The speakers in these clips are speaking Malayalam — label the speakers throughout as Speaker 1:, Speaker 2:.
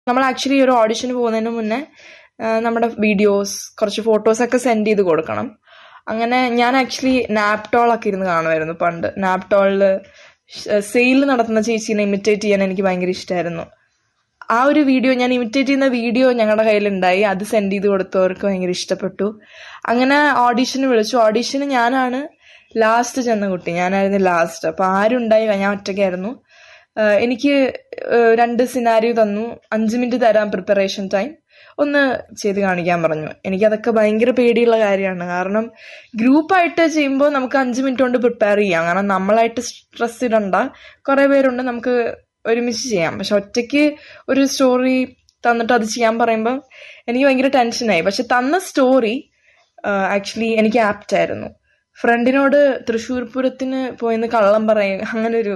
Speaker 1: നമ്മൾ ആക്ച്വലി ഒരു ഓഡിഷന് പോകുന്നതിന് മുന്നേ ആ, നമ്മുടെ വീഡിയോസ് കുറച്ച് ഫോട്ടോസൊക്കെ സെൻഡ് ചെയ്ത് കൊടുക്കണം അങ്ങനെ ഞാൻ ആക്ച്വലി നാപ്ടോളൊക്കെ ഇരുന്ന് കാണുമായിരുന്നു പണ്ട് നാപ്ടോളിൽ സെയിൽ നടത്തുന്ന ചേച്ചീനെ ഇമിറ്റേറ്റ് ചെയ്യാൻ എനിക്ക് ഭയങ്കര ഇഷ്ടമായിരുന്നു ആ ഒരു വീഡിയോ ഞാൻ ഇമിറ്റേറ്റ് ചെയ്യുന്ന വീഡിയോ ഞങ്ങളുടെ കയ്യിലുണ്ടായി അത് സെൻഡ് ചെയ്ത് കൊടുത്തവർക്ക് ഭയങ്കര ഇഷ്ടപ്പെട്ടു അങ്ങനെ ഓഡീഷന് വിളിച്ചു ഓഡീഷന് ഞാനാണ് ലാസ്റ്റ് ചെന്ന കുട്ടി ഞാനായിരുന്നു ലാസ്റ്റ് അപ്പോൾ ആരും ഉണ്ടായില്ല ഞാൻ ഒറ്റയ്ക്കായിരുന്നു ആഹ് എനിക്ക് ആഹ് രണ്ട് സിനാരിയോ തന്നു അഞ്ച് മിനിറ്റ് തരാം പ്രിപ്പറേഷൻ ടൈം ഒന്ന് ചെയ്ത് കാണിക്കാൻ പറഞ്ഞു എനിക്കതൊക്കെ ഭയങ്കര പേടിയുള്ള കാര്യമാണ് കാരണം ഗ്രൂപ്പായിട്ട് ചെയ്യുമ്പോൾ നമുക്ക് അഞ്ച് മിനിറ്റ് കൊണ്ട് പ്രിപ്പയർ ചെയ്യാം കാരണം നമ്മളായിട്ട് സ്ട്രെസ് ഇടണ്ട കുറേ പേരുണ്ട് നമുക്ക് ഒരുമിച്ച് ചെയ്യാം പക്ഷെ ഒറ്റയ്ക്ക് ഒരു സ്റ്റോറി തന്നിട്ട് അത് ചെയ്യാൻ പറയുമ്പോൾ എനിക്ക് ഭയങ്കര ടെൻഷനായി പക്ഷെ തന്ന സ്റ്റോറി ആക്ച്വലി എനിക്ക് ആപ്റ്റ് ആയിരുന്നു ഫ്രണ്ടിനോട് തൃശ്ശൂർ പൂരത്തിന് പോയിന്ന് കള്ളം പറയും അങ്ങനെ ഒരു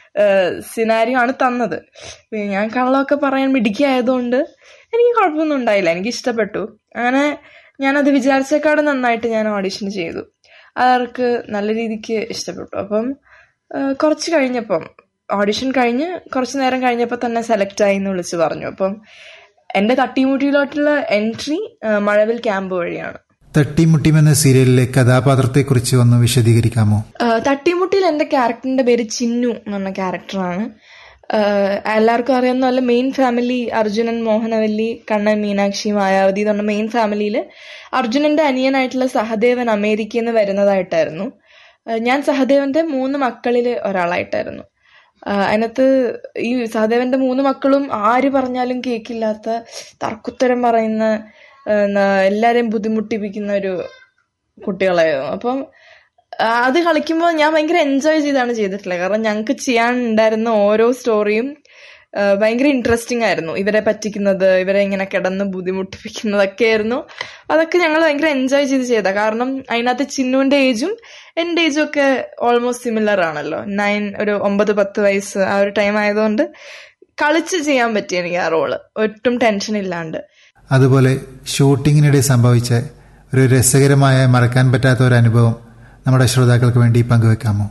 Speaker 1: സിനാരിയോ ആണ് തന്നത് പിന്നെ ഞാൻ കള്ളമൊക്കെ പറയാൻ മിടുക്കിയായതുകൊണ്ട് എനിക്ക് കുഴപ്പമൊന്നും ഉണ്ടായില്ല എനിക്ക് ഇഷ്ടപ്പെട്ടു അങ്ങനെ ഞാനത് വിചാരിച്ചേക്കാട് നന്നായിട്ട് ഞാൻ ഓഡിഷൻ ചെയ്തു അവർക്ക് നല്ല രീതിക്ക് ഇഷ്ടപ്പെട്ടു അപ്പം ആ, കുറച്ച് കഴിഞ്ഞപ്പം ഓഡിഷൻ കഴിഞ്ഞ് കുറച്ച് നേരം കഴിഞ്ഞപ്പോൾ തന്നെ സെലക്ട് ആയി എന്ന് വിളിച്ച് പറഞ്ഞു അപ്പം എൻ്റെ തട്ടിമുട്ടിയിലോട്ടുള്ള എൻട്രി മഴവിൽ ക്യാമ്പ് വഴിയാണ്
Speaker 2: തട്ടിമുട്ടിം എന്ന സീരിയലിലെ കഥാപാത്രത്തെക്കുറിച്ച് ഒന്ന് വിശദീകരിക്കാമോ
Speaker 1: ആ, തട്ടിമുട്ടിയിൽ എൻ്റെ ക്യാരക്ടറിന്റെ പേര് ചിന്നു എന്ന് പറഞ്ഞ ക്യാരക്ടറാണ് ആ, എല്ലാവർക്കും അറിയാവുന്ന പോലെ മെയിൻ ഫാമിലി അർജുനൻ മോഹനവല്ലി കണ്ണൻ മീനാക്ഷി മായാവതി എന്ന് പറഞ്ഞ മെയിൻ ഫാമിലിയിൽ അർജുനന്റെ അനിയനായിട്ടുള്ള സഹദേവൻ അമേരിക്കയിൽ നിന്ന് വരുന്നതായിട്ടായിരുന്നു ആ, ഞാൻ സഹദേവന്റെ മൂന്ന് മക്കളിൽ ഒരാളായിട്ടായിരുന്നു ആ, അതിനകത്ത് ഈ സഹദേവന്റെ മൂന്ന് മക്കളും ആര് പറഞ്ഞാലും കേൾക്കില്ലാത്ത തർക്കുത്തരം പറയുന്ന ആ, ന- എല്ലാരെയും ബുദ്ധിമുട്ടിപ്പിക്കുന്ന ഒരു കുട്ടികളായിരുന്നു അപ്പം ആ, അത് കളിക്കുമ്പോൾ ഞാൻ ഭയങ്കര എൻജോയ് ചെയ്താണ് ചെയ്തിട്ടുള്ളത് കാരണം ഞങ്ങൾക്ക് ചെയ്യാനുണ്ടായിരുന്ന ഓരോ സ്റ്റോറിയും ആ, ഭയങ്കര ഇൻട്രസ്റ്റിംഗ് ആയിരുന്നു ഇവരെ പറ്റിക്കുന്നത് ഇവരെ ഇങ്ങനെ കിടന്ന് ബുദ്ധിമുട്ടിപ്പിക്കുന്നതൊക്കെ ആയിരുന്നു അതൊക്കെ ഞങ്ങൾ ഭയങ്കര എൻജോയ് ചെയ്ത് ചെയ്ത കാരണം അതിനകത്ത് ചിന്നുവിന്റെ ഏജും എൻ്റെ ഏജും ഒക്കെ ഓൾമോസ്റ്റ് സിമിലർ ആണല്ലോ നയൻ ഒരു ഒമ്പത് പത്ത് വയസ്സ് ആ ഒരു ടൈം ആയതുകൊണ്ട് കളിച്ച് ചെയ്യാൻ പറ്റി എനിക്ക് ആ റോള് ഒട്ടും ടെൻഷൻ ഇല്ലാണ്ട്
Speaker 2: അതുപോലെ ഷൂട്ടിങ്ങിനിടെ സംഭവിച്ച ഒരു രസകരമായ മറക്കാൻ പറ്റാത്ത ഒരു അനുഭവം നമ്മുടെ ശ്രോതാക്കൾക്ക് വേണ്ടി പങ്കുവെക്കാമോ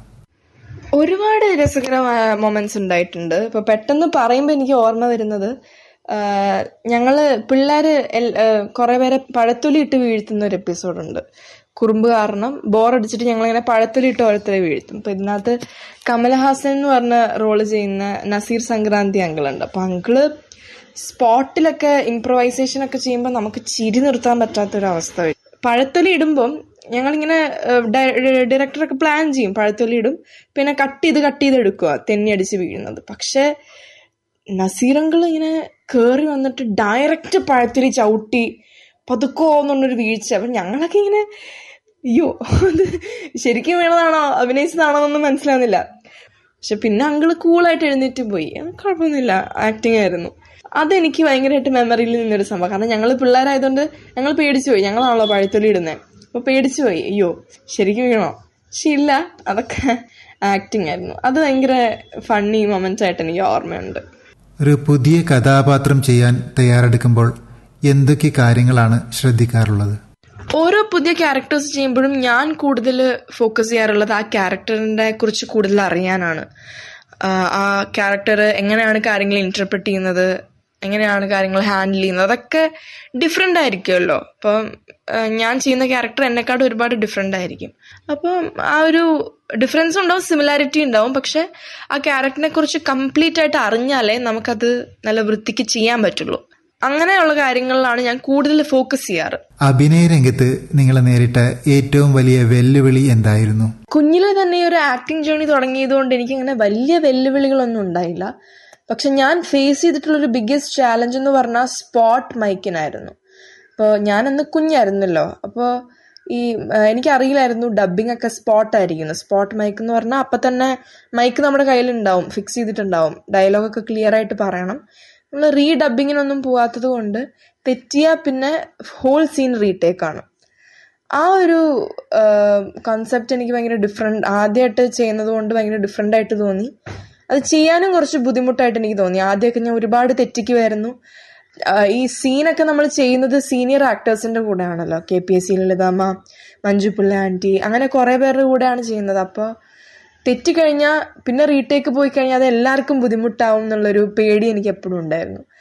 Speaker 1: ഒരുപാട് രസകരമായ മൊമെന്റ്സ് ഉണ്ടായിട്ടുണ്ട് ഇപ്പൊ പെട്ടെന്ന് പറയുമ്പോൾ എനിക്ക് ഓർമ്മ വരുന്നത് ആ, ഞങ്ങള് പിള്ളേര് എൽ- ആ, കുറെ പേരെ പഴത്തൊലി ഇട്ട് വീഴ്ത്തുന്ന ഒരു എപ്പിസോഡുണ്ട് കുറുമ്പ് കാരണം ബോറടിച്ചിട്ട് ഞങ്ങളിങ്ങനെ പഴത്തൊലി ഇട്ട് ഓരോരുത്തരെ വീഴ്ത്തും അപ്പൊ ഇതിനകത്ത് കമലഹാസൻ എന്ന് പറഞ്ഞ റോള് ചെയ്യുന്ന നസീർ സംക്രാന്തി അങ്കിൾ ഉണ്ട് അപ്പൊ അങ്കിള് സ്പോട്ടിലൊക്കെ ഇംപ്രവൈസേഷൻ ഒക്കെ ചെയ്യുമ്പോൾ നമുക്ക് ചിരി നിർത്താൻ പറ്റാത്തൊരവസ്ഥ വരും പഴത്തൊലി ഇടുമ്പം ഞങ്ങളിങ്ങനെ ഡയറക്ടറൊക്കെ പ്ലാൻ ചെയ്യും പഴത്തൊലി ഇടും പിന്നെ കട്ട് ചെയ്ത് കട്ട് ചെയ്ത് എടുക്കുക തെന്നി അടിച്ച് വീഴുന്നത് പക്ഷെ നസീറങ്കിൾ ഇങ്ങനെ കേറി വന്നിട്ട് ഡയറക്റ്റ് പഴത്തൊലി ചവിട്ടി പതുക്കോ എന്നുള്ളൊരു വീഴ്ച അപ്പം ഞങ്ങളൊക്കെ ഇങ്ങനെ അയ്യോ അത് ശരിക്കും വീണതാണോ അഭിനയിച്ചതാണോ എന്നൊന്നും മനസ്സിലാവുന്നില്ല പക്ഷെ പിന്നെ അങ്കിള് കൂളായിട്ട് എഴുന്നേറ്റ് പോയി അത് കുഴപ്പമൊന്നുമില്ല ആക്ടിങ് ആയിരുന്നു അതെനിക്ക് ഭയങ്കരമായിട്ട് മെമ്മറിയിൽ നിന്നൊരു സംഭവം കാരണം ഞങ്ങൾ പിള്ളേരായതുകൊണ്ട് ഞങ്ങൾ പേടിച്ചു പോയി ഞങ്ങളാണല്ലോ പഴത്തൊലി ഇടുന്നത് അപ്പൊ പേടിച്ചു പോയി അയ്യോ ശരിക്കും വീണോ പക്ഷെ ഇല്ല അതൊക്കെ ആക്ടിങ് ആയിരുന്നു അത് ഭയങ്കര ഫണ്ണി മൊമെന്റ്സ് ആയിട്ട് എനിക്ക് ഓർമ്മയുണ്ട്
Speaker 2: ഒരു പുതിയ കഥാപാത്രം ചെയ്യാൻ തയ്യാറെടുക്കുമ്പോൾ എന്തൊക്കെ കാര്യങ്ങളാണ് ശ്രദ്ധിക്കാറുള്ളത്
Speaker 1: ഓരോ പുതിയ ക്യാരക്ടേഴ്സ് ചെയ്യുമ്പോഴും ഞാൻ കൂടുതൽ ഫോക്കസ് ചെയ്യാറുള്ളത് ആ ക്യാരക്ടറിനെ കുറിച്ച് കൂടുതൽ അറിയാനാണ് ആ, ആ ക്യാരക്ടർ എങ്ങനെയാണ് കാര്യങ്ങൾ ഇന്റർപ്രറ്റ് ചെയ്യുന്നത് എങ്ങനെയാണ് കാര്യങ്ങൾ ഹാൻഡിൽ ചെയ്യുന്നത് അതൊക്കെ ഡിഫറെൻ്റ് ആയിരിക്കുമല്ലോ അപ്പം ആ, ഞാൻ ചെയ്യുന്ന ക്യാരക്ടർ എന്നെക്കാട്ടും ഒരുപാട് ഡിഫറെൻ്റ് ആയിരിക്കും അപ്പം ആ ഒരു ഡിഫറൻസ് ഉണ്ടാവും സിമിലാരിറ്റി ഉണ്ടാവും പക്ഷെ ആ ക്യാരക്ടറിനെ കുറിച്ച് കംപ്ലീറ്റ് ആയിട്ട് അറിഞ്ഞാലേ നമുക്കത് നല്ല വൃത്തിക്ക് ചെയ്യാൻ പറ്റുള്ളൂ അങ്ങനെയുള്ള കാര്യങ്ങളിലാണ് ഞാൻ കൂടുതൽ ഫോക്കസ് ചെയ്യാറ്
Speaker 2: അഭിനയ രംഗത്ത് നിങ്ങൾ നേരിട്ട ഏറ്റവും വലിയ വെല്ലുവിളി എന്തായിരുന്നു
Speaker 1: കുഞ്ഞിലെ തന്നെ ഈ ഒരു ആക്ടിങ് ജേണി തുടങ്ങിയതുകൊണ്ട് എനിക്ക് അങ്ങനെ വലിയ വെല്ലുവിളികളൊന്നും ഉണ്ടായില്ല പക്ഷെ ഞാൻ ഫേസ് ചെയ്തിട്ടുള്ള ഒരു ബിഗ്ഗസ്റ്റ് ചാലഞ്ച് എന്ന് പറഞ്ഞാൽ സ്പോട്ട് മൈക്കിനായിരുന്നു അപ്പോൾ ഞാൻ അന്ന് കുഞ്ഞായിരുന്നല്ലോ അപ്പോൾ ഈ ആ, എനിക്കറിയില്ലായിരുന്നു ഡബിങ് ഒക്കെ സ്പോട്ട് ആയിരിക്കുന്നു സ്പോട്ട് മൈക്ക് എന്ന് പറഞ്ഞാൽ അപ്പം തന്നെ മൈക്ക് നമ്മുടെ കയ്യിലുണ്ടാവും ഫിക്സ് ചെയ്തിട്ടുണ്ടാവും ഡയലോഗൊക്കെ ക്ലിയർ ആയിട്ട് പറയണം നമ്മൾ റീ ഡബിങ്ങിനൊന്നും പോവാത്തത് കൊണ്ട് തെറ്റിയാൽ പിന്നെ ഹോൾ സീൻ റീടേക്ക് ആണ് ആ ഒരു കൺസെപ്റ്റ് എനിക്ക് ഭയങ്കര ഡിഫറെൻ്റ് ആദ്യമായിട്ട് ചെയ്യുന്നത് കൊണ്ട് ഭയങ്കര ഡിഫറെൻ്റ് ആയിട്ട് തോന്നി അത് ചെയ്യാനും കുറച്ച് ബുദ്ധിമുട്ടായിട്ട് എനിക്ക് തോന്നി ആദ്യമൊക്കെ ഞാൻ ഒരുപാട് തെറ്റിക്കുമായിരുന്നു ആ, ഈ സീനൊക്കെ നമ്മൾ ചെയ്യുന്നത് സീനിയർ ആക്ടേഴ്സിന്റെ കൂടെയാണല്ലോ K P S C Lalithamma Manju Pillai aunty അങ്ങനെ കുറേ പേരുടെ കൂടെയാണ് ചെയ്യുന്നത് അപ്പോൾ തെറ്റിക്കഴിഞ്ഞാൽ പിന്നെ റീടേക്ക് പോയി കഴിഞ്ഞാൽ അത് എല്ലാവർക്കും ബുദ്ധിമുട്ടാവും എന്നുള്ളൊരു പേടി എനിക്ക് എപ്പോഴും ഉണ്ടായിരുന്നു